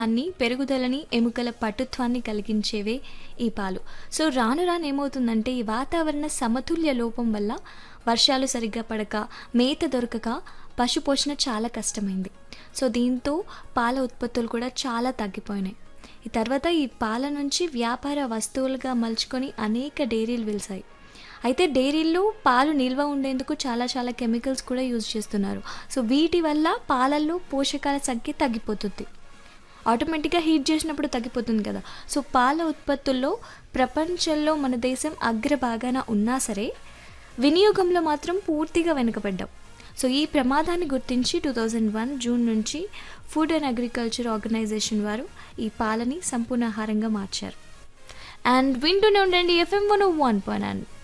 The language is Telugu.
అన్ని పెరుగుదలని ఎముకల పటుత్వాన్ని కలిగించేవే ఈ పాలు సో రాను రాను ఏమవుతుందంటే ఈ వాతావరణ సమతుల్య లోపం వల్ల వర్షాలు సరిగ్గా పడక మేత దొరకక పశు పోషణ చాలా కష్టమైంది సో దీంతో పాల ఉత్పత్తులు కూడా చాలా తగ్గిపోయినాయి ఈ తర్వాత ఈ పాల నుంచి వ్యాపార వస్తువులుగా మలుచుకొని అనేక డైరీలు వెలిసాయి అయితే డైరీల్లో పాలు నిల్వ ఉండేందుకు చాలా చాలా కెమికల్స్ కూడా యూజ్ చేస్తున్నారు సో వీటి వల్ల పాలల్లో పోషకాల సంఖ్య తగ్గిపోతుంది ఆటోమేటిక్గా హీట్ చేసినప్పుడు తగ్గిపోతుంది కదా సో పాల ఉత్పత్తుల్లో ప్రపంచంలో మన దేశం అగ్రభాగాన ఉన్నా సరే వినియోగంలో మాత్రం పూర్తిగా వెనుకబడ్డాం సో ఈ ప్రమాదాన్ని గుర్తించి టూ థౌజండ్ వన్ జూన్ నుంచి ఫుడ్ అండ్ అగ్రికల్చర్ ఆర్గనైజేషన్ వారు ఈ పాలని సంపూర్ణ ఆహారంగా మార్చారు అండ్ వింటూనే ఉండండి ఎఫ్ఎం వన్ వన్ పాయింట్